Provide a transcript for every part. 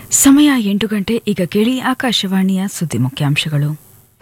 ಸಮಯ ಎಂಟು ಗಂಟೆ ಈಗ ಕೇಳಿ ಆಕಾಶವಾಣಿಯ ಸುದ್ದಿ ಮುಖ್ಯಾಂಶಗಳು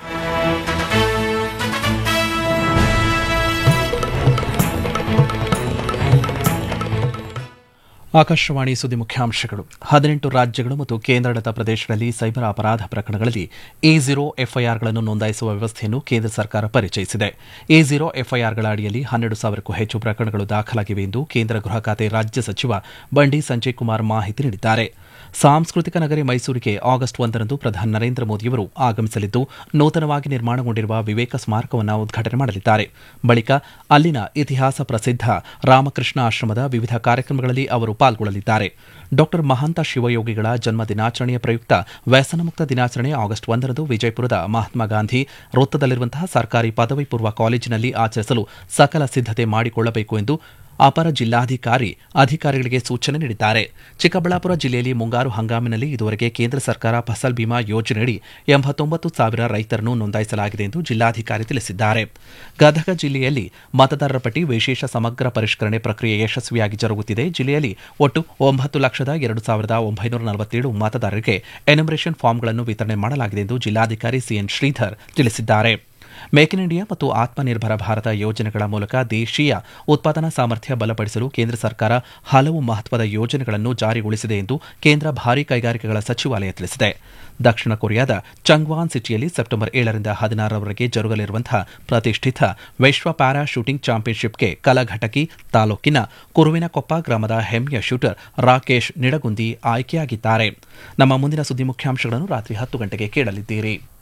ಆಕಾಶವಾಣಿ ಸುದ್ದಿ ಮುಖ್ಯಾಂಶಗಳು ಹದಿನೆಂಟು ರಾಜ್ಯಗಳು ಮತ್ತು ಕೇಂದ್ರಾಡಳಿತ ಪ್ರದೇಶಗಳಲ್ಲಿ ಸೈಬರ್ ಅಪರಾಧ ಪ್ರಕರಣಗಳಲ್ಲಿ ಎ ಝೀರೋ ಎಫ್ಐಆರ್ಗಳನ್ನು ನೋಂದಾಯಿಸುವ ವ್ಯವಸ್ಥೆಯನ್ನು ಕೇಂದ್ರ ಸರ್ಕಾರ ಪರಿಚಯಿಸಿದೆ ಎ ಝೀರೋ ಎಫ್ಐಆರ್ಗಳ ಅಡಿಯಲ್ಲಿ ಹನ್ನೆರಡು ಸಾವಿರಕ್ಕೂ ಹೆಚ್ಚು ಪ್ರಕರಣಗಳು ದಾಖಲಾಗಿವೆ ಎಂದು ಕೇಂದ್ರ ಗೃಹ ಖಾತೆ ರಾಜ್ಯ ಸಚಿವ ಬಂಡಿ ಸಂಜಯ್ ಕುಮಾರ್ ಮಾಹಿತಿ ನೀಡಿದ್ದಾರೆ ಸಾಂಸ್ಕೃತಿಕ ನಗರಿ ಮೈಸೂರಿಗೆ ಆಗಸ್ಟ್ ಒಂದರಂದು ಪ್ರಧಾನಿ ನರೇಂದ್ರ ಮೋದಿಯವರು ಆಗಮಿಸಲಿದ್ದು ನೂತನವಾಗಿ ನಿರ್ಮಾಣಗೊಂಡಿರುವ ವಿವೇಕ ಸ್ಮಾರಕವನ್ನು ಉದ್ಘಾಟನೆ ಮಾಡಲಿದ್ದಾರೆ ಬಳಿಕ ಅಲ್ಲಿನ ಇತಿಹಾಸ ಪ್ರಸಿದ್ಧ ರಾಮಕೃಷ್ಣ ಆಶ್ರಮದ ವಿವಿಧ ಕಾರ್ಯಕ್ರಮಗಳಲ್ಲಿ ಅವರು ಪಾಲ್ಗೊಳ್ಳಲಿದ್ದಾರೆ ಡಾಕ್ಟರ್ ಮಹಾಂತ ಶಿವಯೋಗಿಗಳ ಜನ್ಮ ದಿನಾಚರಣೆಯ ಪ್ರಯುಕ್ತ ವ್ಯಸನಮುಕ್ತ ದಿನಾಚರಣೆ ಆಗಸ್ಟ್ ಒಂದರಂದು ವಿಜಯಪುರದ ಮಹಾತ್ಮ ಗಾಂಧಿ ವೃತ್ತದಲ್ಲಿರುವಂತಹ ಸರ್ಕಾರಿ ಪದವಿ ಪೂರ್ವ ಕಾಲೇಜಿನಲ್ಲಿ ಆಚರಿಸಲು ಸಕಲ ಸಿದ್ಧತೆ ಮಾಡಿಕೊಳ್ಳಬೇಕು ಎಂದು ಅಪರ ಜಿಲ್ಲಾಧಿಕಾರಿ ಅಧಿಕಾರಿಗಳಿಗೆ ಸೂಚನೆ ನೀಡಿದ್ದಾರೆ ಚಿಕ್ಕಬಳ್ಳಾಪುರ ಜಿಲ್ಲೆಯಲ್ಲಿ ಮುಂಗಾರು ಹಂಗಾಮಿನಲ್ಲಿ ಇದುವರೆಗೆ ಕೇಂದ್ರ ಸರ್ಕಾರ ಫಸಲ್ ಬಿಮಾ ಯೋಜನೆಯಡಿ ಎಂಬತ್ತೊಂಬತ್ತು ಸಾವಿರ ರೈತರನ್ನು ನೋಂದಾಯಿಸಲಾಗಿದೆ ಎಂದು ಜಿಲ್ಲಾಧಿಕಾರಿ ತಿಳಿಸಿದ್ದಾರೆ ಗದಗ ಜಿಲ್ಲೆಯಲ್ಲಿ ಮತದಾರರ ಪಟ್ಟಿ ವಿಶೇಷ ಸಮಗ್ರ ಪರಿಷ್ಕರಣೆ ಪ್ರಕ್ರಿಯೆ ಯಶಸ್ವಿಯಾಗಿ ಜರುಗುತ್ತಿದೆ ಜಿಲ್ಲೆಯಲ್ಲಿ ಒಟ್ಟು ಒಂಬತ್ತು ಲಕ್ಷದ ಎರಡು ಸಾವಿರದ ಒಂಬೈನೂರ ನಲವತ್ತೇಳು ಮತದಾರರಿಗೆ ಎನಿಮರೇಷನ್ ಫಾರ್ಮ್ಗಳನ್ನು ವಿತರಣೆ ಮಾಡಲಾಗಿದೆ ಎಂದು ಜಿಲ್ಲಾಧಿಕಾರಿ ಸಿಎನ್ ಶ್ರೀಧರ್ ತಿಳಿಸಿದ್ದಾರೆ ಮೇಕ್ ಇನ್ ಇಂಡಿಯಾ ಮತ್ತು ಆತ್ಮನಿರ್ಭರ ಭಾರತ ಯೋಜನೆಗಳ ಮೂಲಕ ದೇಶೀಯ ಉತ್ಪಾದನಾ ಸಾಮರ್ಥ್ಯ ಬಲಪಡಿಸಲು ಕೇಂದ್ರ ಸರ್ಕಾರ ಹಲವು ಮಹತ್ವದ ಯೋಜನೆಗಳನ್ನು ಜಾರಿಗೊಳಿಸಿದೆ ಎಂದು ಕೇಂದ್ರ ಭಾರೀ ಕೈಗಾರಿಕೆಗಳ ಸಚಿವಾಲಯ ತಿಳಿಸಿದೆ ದಕ್ಷಿಣ ಕೊರಿಯಾದ ಚಂಗ್ವಾನ್ ಸಿಟಿಯಲ್ಲಿ ಸೆಪ್ಟೆಂಬರ್ ಏಳರಿಂದ ಹದಿನಾರರವರೆಗೆ ಜರುಗಲಿರುವಂತಹ ಪ್ರತಿಷ್ಠಿತ ವಿಶ್ವ ಪ್ಯಾರಾ ಶೂಟಿಂಗ್ ಚಾಂಪಿಯನ್ಶಿಪ್ಗೆ ಕಲಘಟಕಿ ತಾಲೂಕಿನ ಕುರುವಿನಕೊಪ್ಪ ಗ್ರಾಮದ ಹೆಮ್ಮೆಯ ಶೂಟರ್ ರಾಕೇಶ್ ನಿಡಗುಂದಿ ಆಯ್ಕೆಯಾಗಿದ್ದಾರೆ ನಮ್ಮ ಮುಂದಿನ ಸುದ್ದಿ ಮುಖ್ಯಾಂಶಗಳನ್ನು ರಾತ್ರಿ ಹತ್ತು ಗಂಟೆಗೆ ಕೇಳಲಿದ್ದೀರಿ